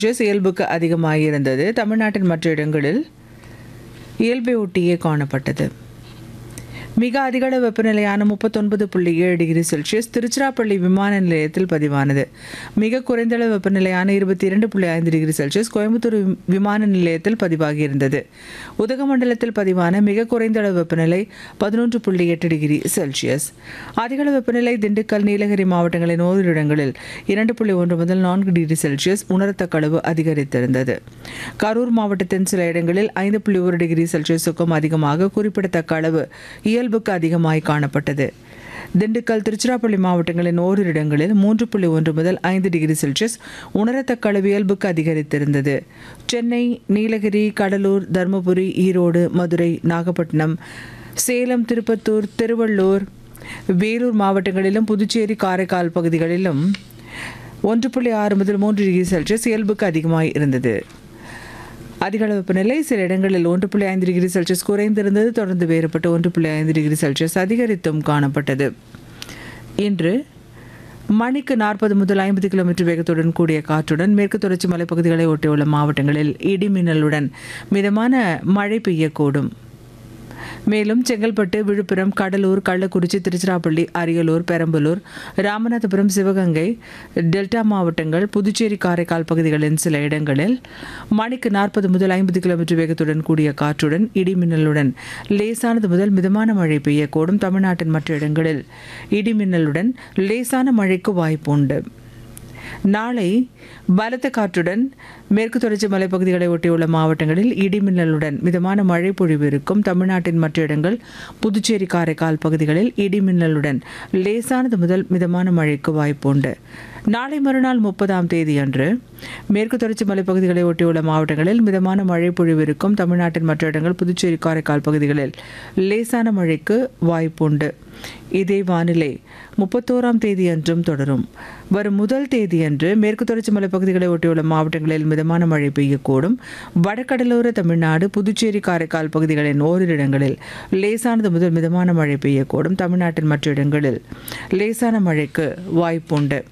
Celsius இயல்புக்கு அதிகமாக இருந்தது தமிழ்நாட்டின் மற்ற இடங்களில் இயல்பை ஒட்டியே காணப்பட்டது மிக அதிகள வெப்பநிலையான முப்பத்தொன்பது புள்ளி ஏழு டிகிரி செல்சியஸ் திருச்சிராப்பள்ளி விமான நிலையத்தில் பதிவானது மிக குறைந்தளவு வெப்பநிலையான இருபத்தி இரண்டு புள்ளி ஐந்து டிகிரி செல்சியஸ் கோயம்புத்தூர் வி- விமான நிலையத்தில் பதிவாகியிருந்தது உதகமண்டலத்தில் பதிவான மிக குறைந்தளவு வெப்பநிலை பதினொன்று புள்ளி எட்டு டிகிரி செல்சியஸ் அதிகள வெப்பநிலை திண்டுக்கல் நீலகிரி மாவட்டங்களின் ஓரிரு இடங்களில் இரண்டு புள்ளி ஒன்று முதல் நான்கு டிகிரி செல்சியஸ் உணரத்தக்க அளவு அதிகரித்திருந்தது கரூர் மாவட்டத்தின் சில இடங்களில் ஐந்து புள்ளி ஒரு டிகிரி செல்சியஸுக்கும் அதிகமாக குறிப்பிடத்தக்க அளவு இயல்புக்கு அதிகமாய் காணப்பட்டது திண்டுக்கல் திருச்சிராப்பள்ளி மாவட்டங்களின் ஓரிரு இடங்களில் மூன்று புள்ளி ஒன்று முதல் ஐந்து டிகிரி செல்சியஸ் உணரத்தக்க அளவு இயல்புக்கு அதிகரித்திருந்தது சென்னை நீலகிரி கடலூர் தருமபுரி ஈரோடு மதுரை நாகப்பட்டினம் சேலம் திருப்பத்தூர் திருவள்ளூர் வேலூர் மாவட்டங்களிலும் புதுச்சேரி காரைக்கால் பகுதிகளிலும் ஒன்று புள்ளி ஆறு முதல் மூன்று டிகிரி செல்சியஸ் இயல்புக்கு அதிகமாய் இருந்தது அதிகளவு வெப்பநிலை சில இடங்களில் ஒன்று புள்ளி ஐந்து டிகிரி செல்சியஸ் குறைந்திருந்தது தொடர்ந்து வேறுபட்டு ஒன்று புள்ளி ஐந்து டிகிரி செல்சியஸ் அதிகரித்தும் காணப்பட்டது இன்று மணிக்கு நாற்பது முதல் ஐம்பது கிலோமீட்டர் வேகத்துடன் கூடிய காற்றுடன் மேற்கு தொடர்ச்சி மலைப்பகுதிகளை ஒட்டியுள்ள மாவட்டங்களில் இடி மின்னலுடன் மிதமான மழை பெய்யக்கூடும் மேலும் செங்கல்பட்டு விழுப்புரம் கடலூர் கள்ளக்குறிச்சி திருச்சிராப்பள்ளி அரியலூர் பெரம்பலூர் ராமநாதபுரம் சிவகங்கை டெல்டா மாவட்டங்கள் புதுச்சேரி காரைக்கால் பகுதிகளின் சில இடங்களில் மணிக்கு நாற்பது முதல் ஐம்பது கிலோமீட்டர் வேகத்துடன் கூடிய காற்றுடன் இடி மின்னலுடன் லேசானது முதல் மிதமான மழை பெய்யக்கூடும் தமிழ்நாட்டின் மற்ற இடங்களில் இடி மின்னலுடன் லேசான மழைக்கு வாய்ப்பு உண்டு நாளை பலத்த காற்றுடன் மேற்கு தொடர்ச்சி மலைப்பகுதிகளை ஒட்டியுள்ள மாவட்டங்களில் இடிமின்னலுடன் மிதமான மழை பொழிவு இருக்கும் தமிழ்நாட்டின் மற்ற இடங்கள் புதுச்சேரி காரைக்கால் பகுதிகளில் இடிமின்னலுடன் லேசானது முதல் மிதமான மழைக்கு வாய்ப்பு உண்டு நாளை மறுநாள் முப்பதாம் தேதி அன்று மேற்கு தொடர்ச்சி மலைப்பகுதிகளை ஒட்டியுள்ள மாவட்டங்களில் மிதமான மழை பொழிவு இருக்கும் தமிழ்நாட்டின் மற்ற இடங்கள் புதுச்சேரி காரைக்கால் பகுதிகளில் லேசான மழைக்கு வாய்ப்புண்டு இதே வானிலை முப்பத்தோராம் தேதி அன்றும் தொடரும் வரும் முதல் தேதியன்று மேற்கு தொடர்ச்சி மலைப்பகுதிகளை ஒட்டியுள்ள மாவட்டங்களில் மிதமான மழை பெய்யக்கூடும் வடகடலோர தமிழ்நாடு புதுச்சேரி காரைக்கால் பகுதிகளின் ஓரிரு இடங்களில் லேசானது முதல் மிதமான மழை பெய்யக்கூடும் தமிழ்நாட்டின் மற்ற இடங்களில் லேசான மழைக்கு வாய்ப்புண்டு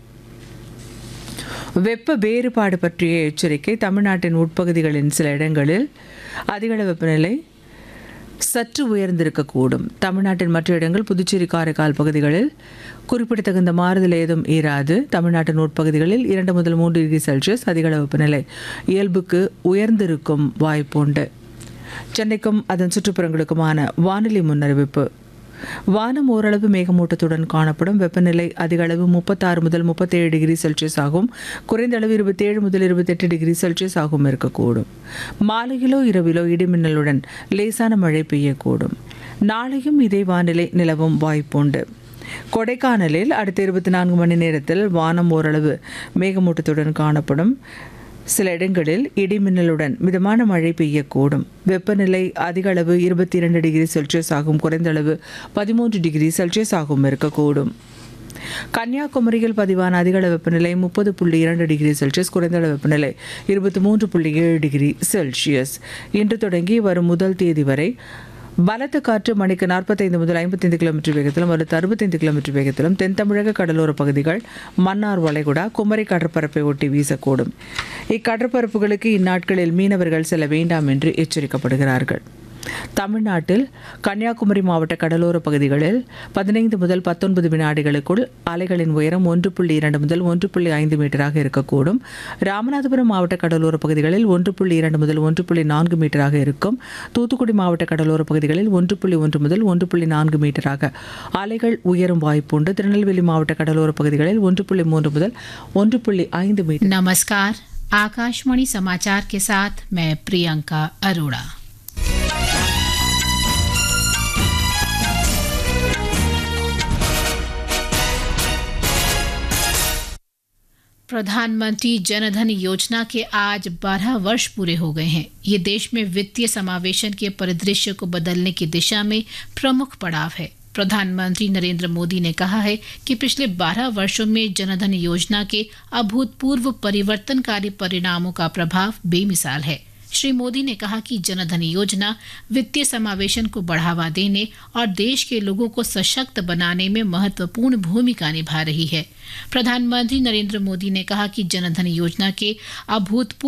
வெப்ப வேறுபாடு பற்றிய எச்சரிக்கை தமிழ்நாட்டின் உட்பகுதிகளின் சில இடங்களில் அதிகள வெப்பநிலை சற்று உயர்ந்திருக்கக்கூடும் தமிழ்நாட்டின் மற்ற இடங்கள் புதுச்சேரி காரைக்கால் பகுதிகளில் குறிப்பிடத்தகுந்த மாறுதல் ஏதும் இராது தமிழ்நாட்டின் உட்பகுதிகளில் இரண்டு முதல் மூன்று டிகிரி செல்சியஸ் அதிகள வெப்பநிலை இயல்புக்கு உயர்ந்திருக்கும் வாய்ப்புண்டு சென்னைக்கும் அதன் சுற்றுப்புறங்களுக்குமான வானிலை முன்னறிவிப்பு வானம் ஓரளவு மேகமூட்டத்துடன் காணப்படும் வெப்பநிலை அதிக அளவு முப்பத்தாறு முதல் முப்பத்தேழு டிகிரி செல்சியஸ் ஆகும் குறைந்த அளவு இருபத்தேழு முதல் இருபத்தெட்டு டிகிரி செல்சியஸ் ஆகும் இருக்கக்கூடும் மாலையிலோ இரவிலோ இடிமின்னலுடன் லேசான மழை பெய்யக்கூடும் நாளையும் இதே வானிலை நிலவும் வாய்ப்புண்டு கொடைக்கானலில் அடுத்த இருபத்தி நான்கு மணி நேரத்தில் வானம் ஓரளவு மேகமூட்டத்துடன் காணப்படும் சில இடங்களில் இடிமின்னலுடன் மிதமான மழை பெய்யக்கூடும் வெப்பநிலை அதிக அளவு இருபத்தி இரண்டு டிகிரி செல்சியஸ் ஆகும் குறைந்த அளவு பதிமூன்று டிகிரி செல்சியஸ் ஆகும் இருக்கக்கூடும் கன்னியாகுமரியில் பதிவான அதிகள வெப்பநிலை முப்பது புள்ளி இரண்டு டிகிரி செல்சியஸ் குறைந்த அளவு வெப்பநிலை இருபத்தி மூன்று புள்ளி ஏழு டிகிரி செல்சியஸ் இன்று தொடங்கி வரும் முதல் தேதி வரை பலத்த காற்று மணிக்கு நாற்பத்தைந்து முதல் ஐம்பத்தைந்து கிலோமீட்டர் வேகத்திலும் அடுத்து அறுபத்தைந்து கிலோமீட்டர் வேகத்திலும் தென் தமிழக கடலோர பகுதிகள் மன்னார் வளைகுடா குமரி கடற்பரப்பை ஒட்டி வீசக்கூடும் இக்கடற்பரப்புகளுக்கு இந்நாட்களில் மீனவர்கள் செல்ல வேண்டாம் என்று எச்சரிக்கப்படுகிறார்கள் தமிழ்நாட்டில் கன்னியாகுமரி மாவட்ட கடலோர பகுதிகளில் பதினைந்து முதல் பத்தொன்பது வினாடிகளுக்குள் அலைகளின் உயரம் ஒன்று புள்ளி இரண்டு முதல் ஒன்று புள்ளி ஐந்து மீட்டராக இருக்கக்கூடும் ராமநாதபுரம் மாவட்ட கடலோர பகுதிகளில் ஒன்று புள்ளி இரண்டு முதல் ஒன்று புள்ளி நான்கு மீட்டராக இருக்கும் தூத்துக்குடி மாவட்ட கடலோர பகுதிகளில் ஒன்று புள்ளி ஒன்று முதல் ஒன்று புள்ளி நான்கு மீட்டராக அலைகள் உயரும் வாய்ப்புண்டு திருநெல்வேலி மாவட்ட கடலோர பகுதிகளில் ஒன்று புள்ளி மூன்று முதல் ஒன்று புள்ளி ஐந்து மீட்டர் नमस्कार आकाशवाणी समाचार के साथ मैं प्रियंका अरोड़ा प्रधानमंत्री जनधन योजना के आज 12 वर्ष पूरे हो गए हैं ये देश में वित्तीय समावेशन के परिदृश्य को बदलने की दिशा में प्रमुख पड़ाव है प्रधानमंत्री नरेंद्र मोदी ने कहा है कि पिछले 12 वर्षों में जनधन योजना के अभूतपूर्व परिवर्तनकारी परिणामों का प्रभाव बेमिसाल है श्री मोदी ने कहा कि जनधन योजना वित्तीय समावेशन को बढ़ावा देने और देश के लोगों को सशक्त बनाने में महत्वपूर्ण भूमिका निभा रही है प्रधानमंत्री नरेंद्र मोदी ने कहा कि जनधन योजना के अभूतपूर्व